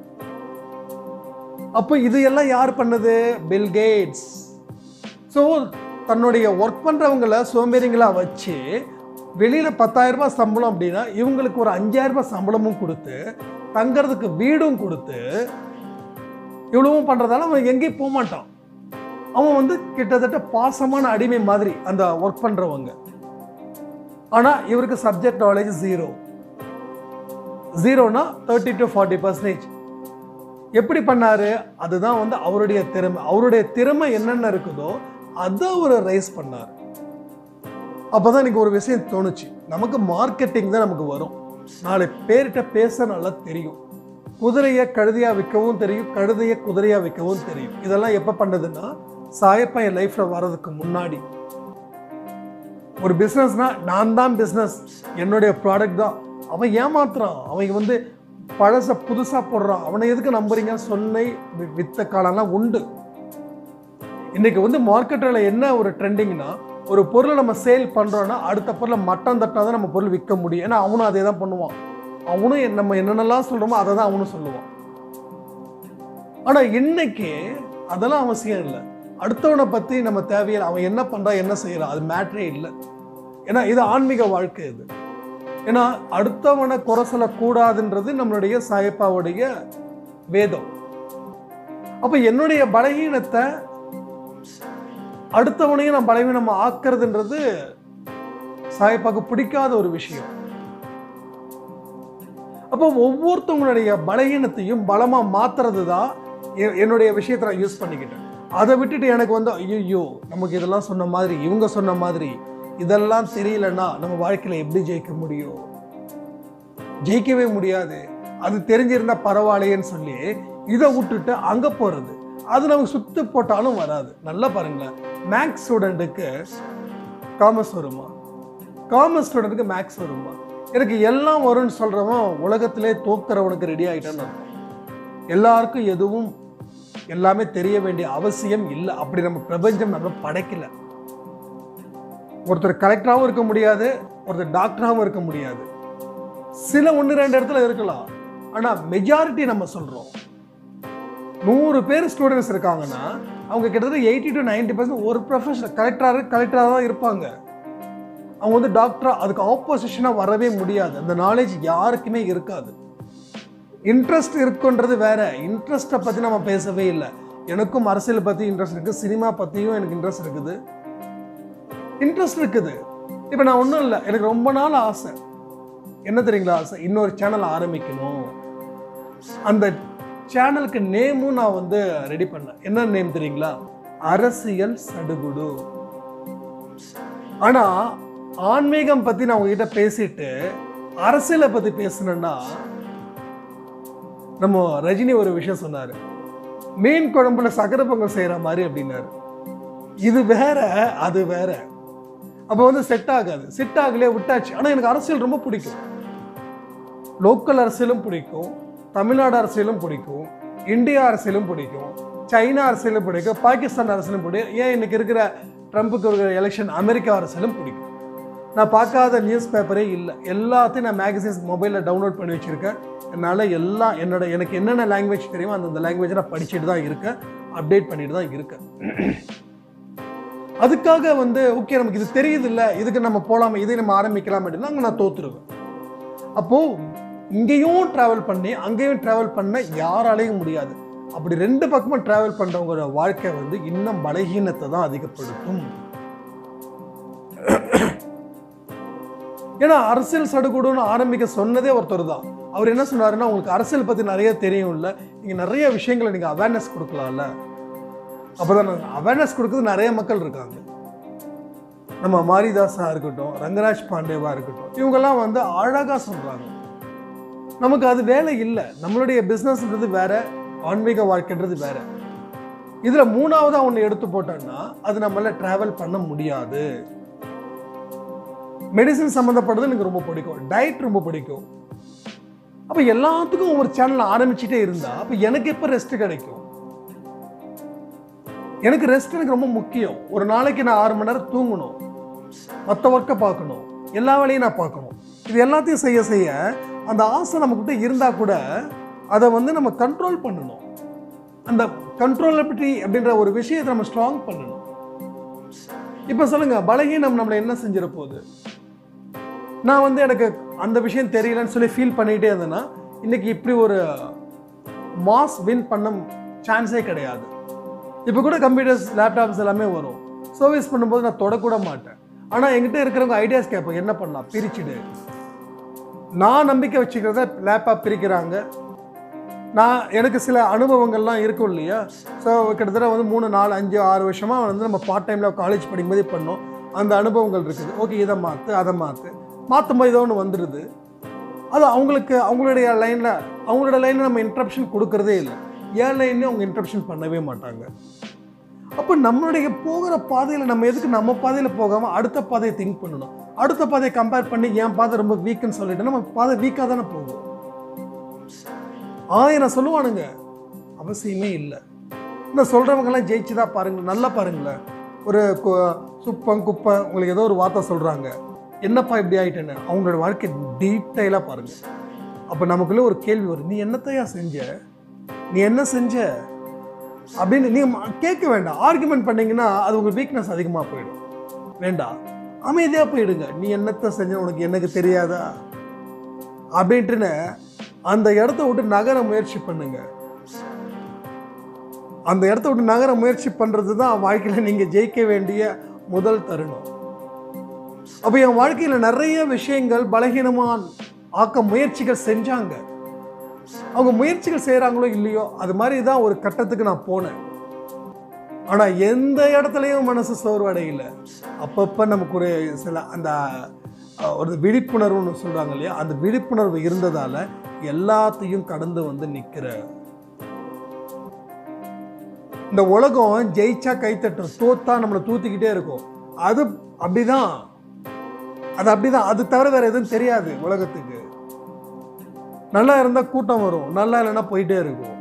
அப்போ இது எல்லாம் யார் பண்ணது பில் கேட்ஸ் ஸோ தன்னுடைய ஒர்க் பண்ணுறவங்கள சோம்பேறிங்களா வச்சு வெளியில் பத்தாயிரம் ரூபாய் சம்பளம் அப்படின்னா இவங்களுக்கு ஒரு அஞ்சாயிரம் ரூபாய் சம்பளமும் கொடுத்து தங்கறதுக்கு வீடும் கொடுத்து இவ்வளவும் பண்ணுறதால அவன் எங்கேயும் போக மாட்டான் அவன் வந்து கிட்டத்தட்ட பாசமான அடிமை மாதிரி அந்த ஒர்க் பண்ணுறவங்க ஆனால் இவருக்கு சப்ஜெக்ட் நாலேஜ் ஜீரோ ஜீரோனா தேர்ட்டி டு ஃபார்ட்டி பர்சன்டேஜ் எப்படி பண்ணாரு அதுதான் வந்து அவருடைய திறமை அவருடைய திறமை என்னென்ன இருக்குதோ அதை அவர் ரைஸ் பண்ணார் அப்பதான் எனக்கு ஒரு விஷயம் தோணுச்சு நமக்கு மார்க்கெட்டிங் தான் நமக்கு வரும் நாளை பேர்கிட்ட பேச நல்லா தெரியும் குதிரையை கழுதையா விற்கவும் தெரியும் கழுதையை குதிரையா விற்கவும் தெரியும் இதெல்லாம் எப்போ பண்ணதுன்னா சாயப்பா என் லைஃப்ல வர்றதுக்கு முன்னாடி ஒரு பிஸ்னஸ்னா நான் தான் பிஸ்னஸ் என்னுடைய ப்ராடக்ட் தான் அவன் ஏமாத்துறான் அவன் வந்து பழச புதுசா போடுறான் அவனை எதுக்கு நம்புறீங்க சொன்னை வி- வித்த காலம்லாம் உண்டு இன்னைக்கு வந்து மார்க்கெட்டில் என்ன ஒரு ட்ரெண்டிங்னா ஒரு பொருளை நம்ம சேல் பண்றோம்னா அடுத்த பொருளை மட்டம் தட்டா தான் நம்ம பொருள் விற்க முடியும் ஏன்னா அவனும் அதே தான் பண்ணுவான் அவனும் என்ன- நம்ம என்னென்னலாம் சொல்றோமோ அதை தான் அவனும் சொல்லுவான் ஆனா இன்னைக்கு அதெல்லாம் அவசியம் இல்லை அடுத்தவனை பத்தி நம்ம தேவையில்லை அவன் என்ன பண்றான் என்ன செய்யறான் அது மேட்ரே இல்லை ஏன்னா இது ஆன்மீக வாழ்க்கை இது ஏன்னா அடுத்தவனை குறை சொல்லக்கூடாதுன்றது நம்மளுடைய சாயப்பாவுடைய வேதம் அப்ப என்னுடைய பலகீனத்தை அடுத்தவனையும் நான் பலவீனம் ஆக்குறதுன்றது சாயப்பாக்கு பிடிக்காத ஒரு விஷயம் அப்போ ஒவ்வொருத்தவங்களுடைய பலகீனத்தையும் பலமா மாத்துறது தான் எ- என்னுடைய விஷயத்தை நான் யூஸ் பண்ணிக்கிட்டேன் அதை விட்டுட்டு எனக்கு வந்து ஐயோ நமக்கு இதெல்லாம் சொன்ன மாதிரி இவங்க சொன்ன மாதிரி இதெல்லாம் தெரியலன்னா நம்ம வாழ்க்கையில எப்படி ஜெயிக்க முடியும் ஜெயிக்கவே முடியாது அது தெரிஞ்சிருந்தா பரவாயில்லையேன்னு சொல்லி இதை விட்டுட்டு அங்க போறது அது நமக்கு சுத்து போட்டாலும் வராது நல்லா பாருங்களேன் மேக்ஸ் ஸ்டூடெண்ட்டுக்கு காமர்ஸ் வருமா காமர்ஸ் ஸ்டூடெண்ட்டுக்கு மேக்ஸ் வருமா எனக்கு எல்லாம் வரும்னு சொல்றவன் உலகத்திலே தோக்குறவனுக்கு ரெடி ஆயிட்டான்னு அர்த்தம் எல்லாருக்கும் எதுவும் எல்லாமே தெரிய வேண்டிய அவசியம் இல்லை அப்படி நம்ம பிரபஞ்சம் நம்ம படைக்கல ஒருத்தர் கலெக்டராகவும் இருக்க முடியாது ஒருத்தர் டாக்டராகவும் இருக்க முடியாது சில ஒன்று ரெண்டு இடத்துல இருக்கலாம் ஆனால் மெஜாரிட்டி நம்ம சொல்கிறோம் நூறு பேர் ஸ்டூடெண்ட்ஸ் இருக்காங்கன்னா அவங்க கிட்டத்தட்ட எயிட்டி டு 90% பர்சன்ட் ஒரு ப்ரொஃபஷனல் கலெக்டராக கலெக்டராக தான் இருப்பாங்க அவங்க வந்து டாக்டரா அதுக்கு ஆப்போசிஷனாக வரவே முடியாது அந்த நாலேஜ் யாருக்குமே இருக்காது இன்ட்ரெஸ்ட் இருக்குன்றது வேற இன்ட்ரெஸ்ட்டை பற்றி நம்ம பேசவே இல்லை எனக்கும் அரசியல் பற்றி இன்ட்ரெஸ்ட் இருக்குது சினிமா பற்றியும் எனக்கு இன்ட்ரெஸ்ட் இருக்குது இன்ட்ரெஸ்ட் இருக்குது இப்போ நான் ஒன்றும் இல்லை எனக்கு ரொம்ப நாள் ஆசை என்ன தெரியுங்களா ஆசை இன்னொரு சேனல் ஆரம்பிக்கணும் அந்த சேனலுக்கு நேமும் நான் வந்து ரெடி பண்ணேன் என்ன நேம் தெரியுங்களா அரசியல் சடுகுடு ஆனா ஆன்மீகம் பத்தி நான் உங்ககிட்ட பேசிட்டு அரசியலை பத்தி பேசணும்னா நம்ம ரஜினி ஒரு விஷயம் சொன்னாரு மீன் குழம்புல சக்கரை பொங்கல் செய்யற மாதிரி அப்படின்னாரு இது வேற அது வேற அப்போ வந்து செட் ஆகாது செட் ஆகலையே விட்டாச்சு ஆனா எனக்கு அரசியல் ரொம்ப பிடிக்கும் லோக்கல் அரசியலும் பிடிக்கும் தமிழ்நாடு அரசியலும் பிடிக்கும் இந்தியா அரசியலும் பிடிக்கும் சைனா அரசியலும் பிடிக்கும் பாகிஸ்தான் அரசியலும் பிடிக்கும் ஏன் இன்னைக்கு இருக்கிற ட்ரம்ப்புக்கு இருக்கிற எலெக்ஷன் அமெரிக்கா அரசியலும் பிடிக்கும் நான் பார்க்காத நியூஸ் பேப்பரே இல்லை எல்லாத்தையும் நான் மேகசின்ஸ் மொபைலில் டவுன்லோட் பண்ணி வச்சுருக்கேன் என்னால் எல்லாம் என்னோட எனக்கு என்னென்ன லாங்குவேஜ் தெரியுமோ அந்தந்த லாங்குவேஜை நான் படிச்சுட்டு தான் இருக்கேன் அப்டேட் பண்ணிட்டு தான் இருக்கேன் அதுக்காக வந்து ஓகே நமக்கு இது தெரியுது இல்லை இதுக்கு நம்ம போகலாமா இதை நம்ம ஆரம்பிக்கலாம் அப்படின்னா அங்கே நான் தோத்துருவேன் அப்போது இங்கேயும் ட்ராவல் பண்ணி அங்கேயும் ட்ராவல் பண்ண யாராலையும் முடியாது அப்படி ரெண்டு பக்கமும் ட்ராவல் பண்ணுறவங்களோட வாழ்க்கை வந்து இன்னும் பலகீனத்தை தான் அதிகப்படுத்தும் ஏன்னா அரசியல் சடுகுடுன்னு ஆரம்பிக்க சொன்னதே ஒருத்தர் தான் அவர் என்ன சொன்னாருன்னா உங்களுக்கு அரசியல் பற்றி நிறைய தெரியும்ல நீங்கள் நிறைய விஷயங்களை நீங்கள் அவேர்னஸ் கொடுக்கலாம்ல அப்போதான் அவேர்னஸ் கொடுக்குறது நிறைய மக்கள் இருக்காங்க நம்ம மாரிதாஸா இருக்கட்டும் ரங்கராஜ் பாண்டேவா இருக்கட்டும் இவங்கெல்லாம் வந்து அழகா சொல்றாங்க நமக்கு அது வேலை இல்லை நம்மளுடைய பிஸ்னஸ்ன்றது வேற ஆன்மீக வாழ்க்கைன்றது வேற இதுல மூணாவதா ஒன்று எடுத்து போட்டோம்னா அது நம்மளால டிராவல் பண்ண முடியாது மெடிசின் சம்மந்தப்பட்டது எனக்கு ரொம்ப பிடிக்கும் டயட் ரொம்ப பிடிக்கும் அப்போ எல்லாத்துக்கும் ஒரு சேனல் ஆரம்பிச்சுட்டே இருந்தா அப்போ எனக்கு எப்போ ரெஸ்ட் கிடைக்கும் எனக்கு ரெஸ்ட் எனக்கு ரொம்ப முக்கியம் ஒரு நாளைக்கு நான் ஆறு மணி நேரம் தூங்கணும் மற்ற ஒர்க்கை பார்க்கணும் எல்லா வேலையும் நான் பார்க்கணும் இது எல்லாத்தையும் செய்ய செய்ய அந்த ஆசை நம்மக்கிட்ட இருந்தால் கூட அதை வந்து நம்ம கண்ட்ரோல் பண்ணணும் அந்த கண்ட்ரோலபிலிட்டி அப்படின்ற ஒரு விஷயத்தை நம்ம ஸ்ட்ராங் பண்ணணும் இப்போ சொல்லுங்க பலகீனம் நம்மளை என்ன செஞ்சிட போகுது நான் வந்து எனக்கு அந்த விஷயம் தெரியலன்னு சொல்லி ஃபீல் பண்ணிகிட்டே இருந்தேன்னா இன்னைக்கு இப்படி ஒரு மாஸ் வின் பண்ண சான்ஸே கிடையாது இப்போ கூட கம்ப்யூட்டர்ஸ் லேப்டாப்ஸ் எல்லாமே வரும் சர்வீஸ் பண்ணும்போது நான் தொடக்கூட மாட்டேன் ஆனால் என்கிட்ட இருக்கிறவங்க ஐடியாஸ் கேட்பேன் என்ன பண்ணலாம் பிரிச்சுடு நான் நம்பிக்கை வச்சுக்கிறத லேப்டாப் பிரிக்கிறாங்க நான் எனக்கு சில அனுபவங்கள்லாம் இருக்கும் இல்லையா ஸோ கிட்டத்தட்ட வந்து மூணு நாலு அஞ்சு ஆறு வருஷமாக வந்து நம்ம பார்ட் டைமில் காலேஜ் படிக்கும்போதே பண்ணோம் அந்த அனுபவங்கள் இருக்குது ஓகே இதை மாற்று அதை மாற்று மாற்றும் போது ஏதோ ஒன்று வந்துடுது அது அவங்களுக்கு அவங்களுடைய லைனில் அவங்களோட லைனில் நம்ம இன்ட்ரப்ஷன் கொடுக்கறதே இல்லை ஏன் லைன்லையும் அவங்க இன்ட்ரப்ஷன் பண்ணவே மாட்டாங்க அப்போ நம்மளுடைய போகிற பாதையில் நம்ம எதுக்கு நம்ம பாதையில் போகாமல் அடுத்த பாதையை திங்க் பண்ணணும் அடுத்த பாதையை கம்பேர் பண்ணி என் பாதை ரொம்ப வீக்குன்னு சொல்லிட்டு நம்ம பாதை வீக்காக தானே போகும் ஆயிரம் சொல்லுவானுங்க அவசியமே இல்லை இந்த சொல்கிறவங்கெல்லாம் ஜெயிச்சுதா பாருங்க நல்லா பாருங்களேன் ஒரு கு- சுப்பம் குப்பம் உங்களுக்கு ஏதோ ஒரு வார்த்தை சொல்கிறாங்க என்னப்பா இப்படி ஆயிட்டேன்னு அவங்களோட வாழ்க்கை டீட்டெயிலாக பாருங்க அப்போ நமக்குள்ள ஒரு கேள்வி வரும் நீ என்னத்தையா செஞ்ச நீ என்ன செஞ்ச அப்படின்னு நீங்கள் கேட்க வேண்டாம் ஆர்குமெண்ட் பண்ணீங்கன்னா அது உங்கள் வீக்னஸ் அதிகமாக போயிடும் வேண்டாம் அமைதியாக போயிடுங்க நீ என்னத்தை செஞ்ச உனக்கு எனக்கு தெரியாதா அப்படின்ட்டுன்னு அந்த இடத்த விட்டு நகர முயற்சி பண்ணுங்க அந்த இடத்த விட்டு நகர முயற்சி பண்ணுறது தான் வாழ்க்கையில் நீங்கள் ஜெயிக்க வேண்டிய முதல் தருணம் அப்போ என் வாழ்க்கையில் நிறைய விஷயங்கள் பலகீனமான ஆக்க முயற்சிகள் செஞ்சாங்க அவங்க முயற்சிகள் செய்கிறாங்களோ இல்லையோ அது மாதிரி தான் ஒரு கட்டத்துக்கு நான் போனேன் ஆனால் எந்த இடத்துலையும் மனசு சோர்வடையல அப்பப்போ நமக்கு ஒரு சில அந்த அஹ், ஒரு விழிப்புணர்வுன்னு சொல்கிறாங்க இல்லையா அந்த விழிப்புணர்வு இருந்ததால் எல்லாத்தையும் கடந்து வந்து நிற்கிற இந்த உலகம் ஜெயிச்சா கைத்தட்டும் தோத்தா நம்மளை தூத்திக்கிட்டே இருக்கும் அது அப்படிதான் அது அப்படிதான் அது தவிர வேற எதுவும் தெரியாது உலகத்துக்கு நல்லா இருந்தால் கூட்டம் வரும் நல்லா இல்லைன்னா போயிட்டே இருக்கும்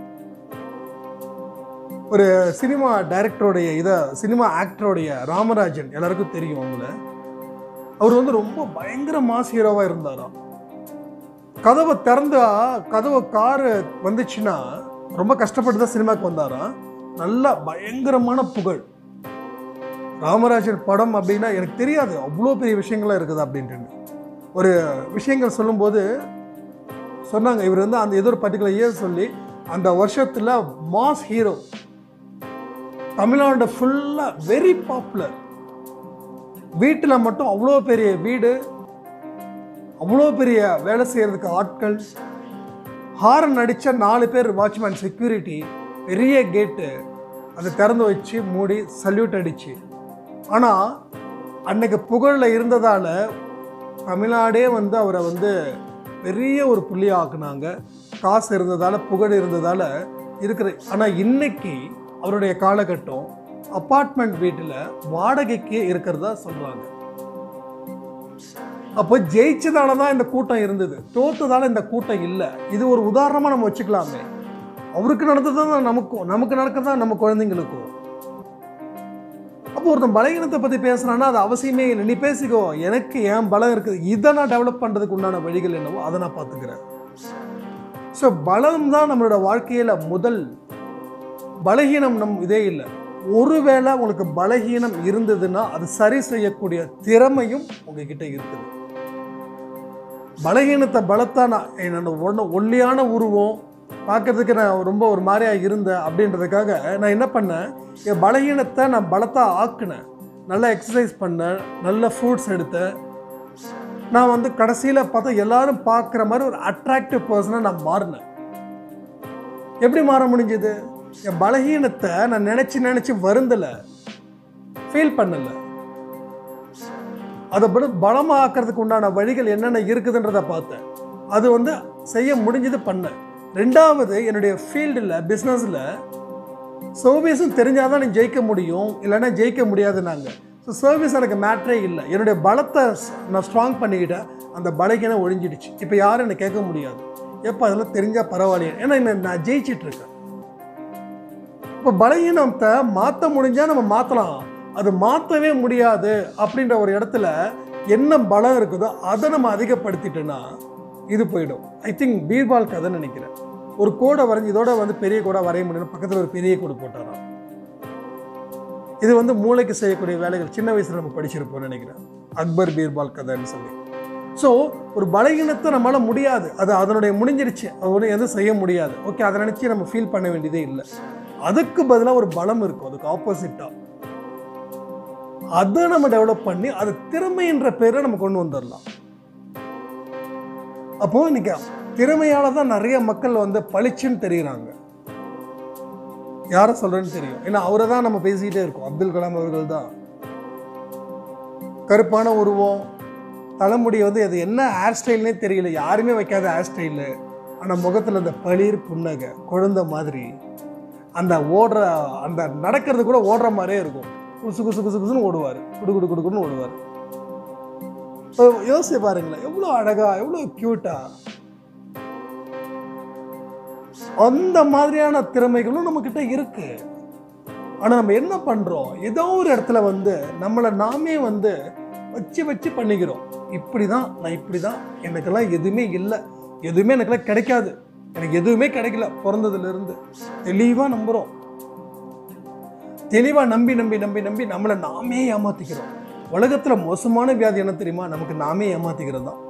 ஒரு சினிமா டைரக்டருடைய இதை சினிமா ஆக்டருடைய ராமராஜன் எல்லாருக்கும் தெரியும் அவங்கள அவர் வந்து ரொம்ப பயங்கர மாஸ் ஹீரோவாக இருந்தாராம் கதவை திறந்தா கதவை காரு வந்துச்சுன்னா ரொம்ப கஷ்டப்பட்டு தான் சினிமாக்கு வந்தாராம் நல்ல பயங்கரமான புகழ் ராமராஜன் படம் அப்படின்னா எனக்கு தெரியாது அவ்வளோ பெரிய விஷயங்கள்லாம் இருக்குது அப்படின்ட்டு ஒரு விஷயங்கள் சொல்லும்போது சொன்னாங்க இவர் வந்து அந்த ஏதோ ஒரு பர்டிகுலர் இயர் சொல்லி அந்த வருஷத்தில் மாஸ் ஹீரோ தமிழ்நாடு ஃபுல்லாக வெரி பாப்புலர் வீட்டில் மட்டும் அவ்வளோ பெரிய வீடு அவ்வளோ பெரிய வேலை செய்கிறதுக்கு ஆட்கள் ஹாரன் அடித்த நாலு பேர் வாட்ச்மேன் செக்யூரிட்டி பெரிய கேட்டு அதை திறந்து வச்சு மூடி சல்யூட் அடிச்சு ஆனால் அன்னைக்கு புகழில் இருந்ததால் தமிழ்நாடே வந்து அவரை வந்து பெரிய ஒரு புள்ளியா ஆக்குனாங்க காசு இருந்ததால் புகழ் இருந்ததால் இருக்கிற ஆனால் இன்னைக்கு அவருடைய காலகட்டம் அப்பார்ட்மெண்ட் வீட்டில் வாடகைக்கு இருக்கிறதா சொல்கிறாங்க அப்போ ஜெயிச்சதால தான் இந்த கூட்டம் இருந்தது தோத்ததால இந்த கூட்டம் இல்லை இது ஒரு உதாரணமாக நம்ம வச்சுக்கலாமே அவருக்கு நடந்தது தான் நமக்கும் நமக்கு நடக்கிறதா நம்ம குழந்தைங்களுக்கும் அப்போ ஒருத்தன் பலகீனத்தை பற்றி பேசுகிறான்னா அது அவசியமே இல்லை நீ பேசிக்கோ எனக்கு என் பலம் இருக்குது இதை நான் டெவலப் பண்ணுறதுக்கு உண்டான வழிகள் என்னவோ அதை நான் பார்த்துக்கிறேன் ஸோ பலம் தான் நம்மளோட வாழ்க்கையில் முதல் பலகீனம் நம் இதே இல்லை ஒருவேளை உங்களுக்கு பலகீனம் இருந்ததுன்னா அது சரி செய்யக்கூடிய திறமையும் உங்ககிட்ட இருக்குது பலகீனத்தை பலத்தா நான் என்னோட ஒன்று ஒல்லியான உருவம் பார்க்கறதுக்கு நான் ரொம்ப ஒரு மாதிரியா இருந்தேன் அப்படின்றதுக்காக நான் என்ன பண்ணேன் என் பலகீனத்தை நான் பலத்தா ஆக்குனேன் நல்லா எக்ஸசைஸ் பண்ணேன் நல்ல ஃப்ரூட்ஸ் எடுத்தேன் நான் வந்து கடைசியில் பார்த்தா எல்லாரும் பார்க்குற மாதிரி ஒரு அட்ராக்டிவ் பர்சனாக நான் மாறினேன் எப்படி மாற முடிஞ்சது என் பலகீனத்தை நான் நினச்சி நினச்சி வருந்தலை ஃபீல் பண்ணலை அதை பல பலமாக்கிறதுக்கு உண்டான வழிகள் என்னென்ன இருக்குதுன்றதை பார்த்தேன் அது வந்து செய்ய முடிஞ்சது பண்ணேன் ரெண்டாவது என்னுடைய ஃபீல்டில் பிஸ்னஸில் சர்வீஸும் தெரிஞ்சால் தான் நீ ஜெயிக்க முடியும் இல்லைன்னா ஜெயிக்க முடியாதுன்னாங்க ஸோ சர்வீஸ் எனக்கு மேட்ரே இல்லை என்னுடைய பலத்தை ஸ்- நான் ஸ்ட்ராங் பண்ணிக்கிட்டேன் அந்த பலகீனம் ஒழிஞ்சிடுச்சு இப்போ யாரும் என்னை கேட்க முடியாது எப்போ அதெல்லாம் தெரிஞ்சால் பரவாயில்லையே ஏன்னா என்ன நான் ஜெயிச்சிட்டு இருக்கேன் இப்போ பலகீனத்தை மாற்ற முடிஞ்சால் நம்ம மாற்றலாம் அது மாற்றவே முடியாது அப்படின்ற ஒரு இடத்துல என்ன பலம் இருக்குதோ அதை நம்ம அதிகப்படுத்திட்டோன்னா இது போயிடும் ஐ திங்க் பீர்பால் கதை நினைக்கிறேன் ஒரு கோடை வரைஞ்சி இதோட வந்து பெரிய கோடை வரைய முடியும் பக்கத்தில் ஒரு பெரிய கோடு போட்டாராம் இது வந்து மூளைக்கு செய்யக்கூடிய வேலைகள் சின்ன வயசுல நம்ம படிச்சிருப்போம்னு நினைக்கிறேன் அக்பர் பீர்பால் கதைன்னு சொல்லி ஸோ ஒரு பலகீனத்தை நம்மளால முடியாது அது அதனுடைய முடிஞ்சிருச்சு அது ஒன்றும் எதுவும் செய்ய முடியாது ஓகே அதை நினச்சி நம்ம ஃபீல் பண்ண வேண்டியதே இல்லை அதுக்கு பதிலாக ஒரு பலம் இருக்கும் அதுக்கு ஆப்போசிட்டாக அதை நம்ம டெவலப் பண்ணி அது திறமைன்ற பேரை நம்ம கொண்டு வந்துடலாம் அப்போ இன்னைக்கு திறமையால தான் நிறைய மக்கள் வந்து பளிச்சுன்னு தெரியுறாங்க யாரை சொல்றேன்னு தெரியும் ஏன்னா அவரை தான் நம்ம பேசிக்கிட்டே இருக்கோம் அப்துல் கலாம் அவர்கள் தான் கருப்பான உருவம் தலைமுடி வந்து அது என்ன ஹேர் ஸ்டைல்னே தெரியல யாருமே வைக்காத ஹேர் ஸ்டைலு ஆனால் முகத்தில் அந்த பளிர் புன்னகை குழந்தை மாதிரி அந்த ஓடுற அந்த நடக்கிறது கூட ஓடுற மாதிரியே இருக்கும் குசு குசு குசு குசுன்னு ஓடுவார் குடு குடு குடு குடுன்னு ஓடுவார் இப்போ யோசிச்சு பாருங்களேன் எவ்வளோ அழகா எவ்வளோ க்யூட்டா அந்த மாதிரியான திறமைகளும் நம்மக்கிட்ட இருக்கு ஆனால் நம்ம என்ன பண்ணுறோம் ஏதோ ஒரு இடத்துல வந்து நம்மளை நாமே வந்து வச்சு வச்சு பண்ணிக்கிறோம் இப்படி தான் நான் இப்படி தான் எனக்கெல்லாம் எதுவுமே இல்லை எதுவுமே எனக்கெல்லாம் கிடைக்காது எனக்கு எதுவுமே கிடைக்கல பிறந்ததுலேருந்து தெளிவாக நம்புகிறோம் தெளிவாக நம்பி நம்பி நம்பி நம்பி நம்மளை நாமே ஏமாத்திக்கிறோம் உலகத்தில் மோசமான வியாதி என்ன தெரியுமா நமக்கு நாமே ஏமாத்திக்கிறது தான்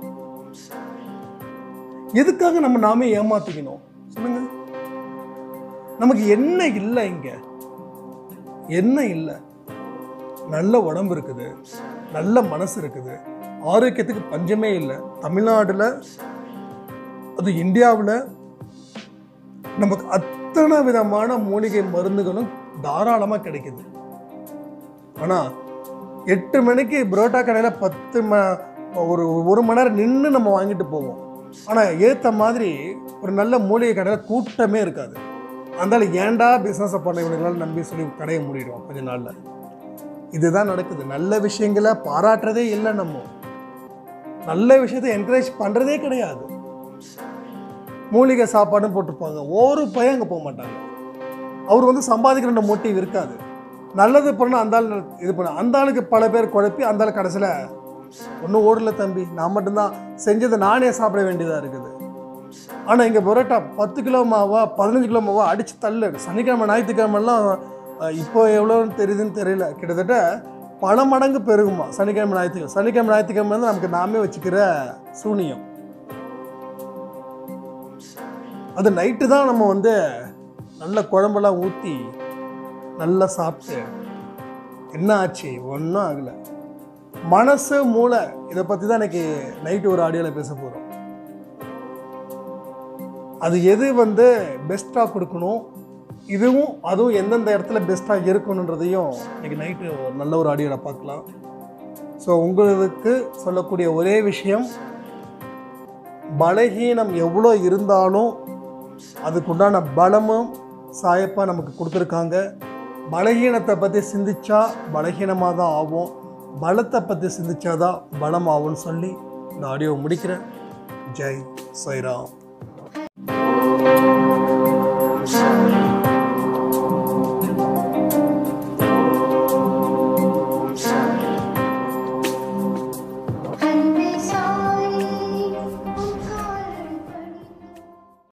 எதுக்காக நம்ம நாமே ஏமாத்திக்கணும் சொல்லுங்க நமக்கு என்ன இல்லை இங்க என்ன இல்லை நல்ல உடம்பு இருக்குது நல்ல மனசு இருக்குது ஆரோக்கியத்துக்கு பஞ்சமே இல்லை தமிழ்நாடுல அது இந்தியாவில் நமக்கு அத்தனை விதமான மூலிகை மருந்துகளும் தாராளமாக கிடைக்குது ஆனால் எட்டு மணிக்கு புரோட்டா கடையில் பத்து ம ஒரு ஒரு மணி நேரம் நின்று நம்ம வாங்கிட்டு போவோம் ஆனால் ஏற்ற மாதிரி ஒரு நல்ல மூலிகை கடையில் கூட்டமே இருக்காது அதனால ஏன்டா பிஸ்னஸை பண்ண இவனுங்களால நம்பி சொல்லி கடையை மூடிடுவோம் கொஞ்ச நாளில் இதுதான் நடக்குது நல்ல விஷயங்களை பாராட்டுறதே இல்லை நம்ம நல்ல விஷயத்தை என்கரேஜ் பண்ணுறதே கிடையாது மூலிகை சாப்பாடுன்னு போட்டிருப்பாங்க ஒரு பையன் அங்கே போக மாட்டாங்க அவர் வந்து சம்பாதிக்கிற மோட்டிவ் இருக்காது நல்லது பண்ணால் அந்த ஆள் இது பண்ண அந்த ஆளுக்கு பல பேர் குழப்பி அந்த ஆள் கடைசியில் ஒன்றும் ஓடல தம்பி நான் மட்டும்தான் செஞ்சதை நானே சாப்பிட வேண்டியதாக இருக்குது ஆனால் இங்கே பரோட்டா பத்து கிலோ மாவா பதினஞ்சு கிலோ மாவா அடித்து தள்ளு சனிக்கிழமை ஞாயிற்றுக்கிழமெல்லாம் அஹ், இப்போ எவ்வளோன்னு தெரியுதுன்னு தெரியல கிட்டத்தட்ட பல மடங்கு பெருகுமா சனிக்கிழமை ஞாயிற்றுக்கிழமை சனிக்கிழமை ஞாயிற்றுக்கிழமை வந்து நமக்கு நாமே வச்சுக்கிற சூனியம் அது நைட்டு தான் நம்ம வந்து நல்ல குழம்பெல்லாம் ஊற்றி நல்லா சாப்பிட்டு என்ன ஆச்சு ஒன்றும் ஆகலை மனசு மூளை இதை பற்றி தான் இன்னைக்கு நைட்டு ஒரு ஆடியோவில் பேச போகிறோம் அது எது வந்து பெஸ்ட்டாக கொடுக்கணும் இதுவும் அதுவும் எந்தெந்த இடத்துல பெஸ்ட்டாக இருக்கணுன்றதையும் இன்னைக்கு நைட்டு ஒரு நல்ல ஒரு ஆடியோவில் பார்க்கலாம் ஸோ உங்களுக்கு சொல்லக்கூடிய ஒரே விஷயம் பலகீனம் எவ்வளோ இருந்தாலும் அதுக்குண்டான பலமும் சாயப்பா நமக்கு கொடுத்துருக்காங்க பலகீனத்தை பற்றி சிந்திச்சா பலகீனமாக தான் ஆகும் பலத்தை பற்றி சிந்திச்சாதான் பலம் ஆகும்னு சொல்லி இந்த ஆடியோ முடிக்கிறேன் ஜெய் சைராம்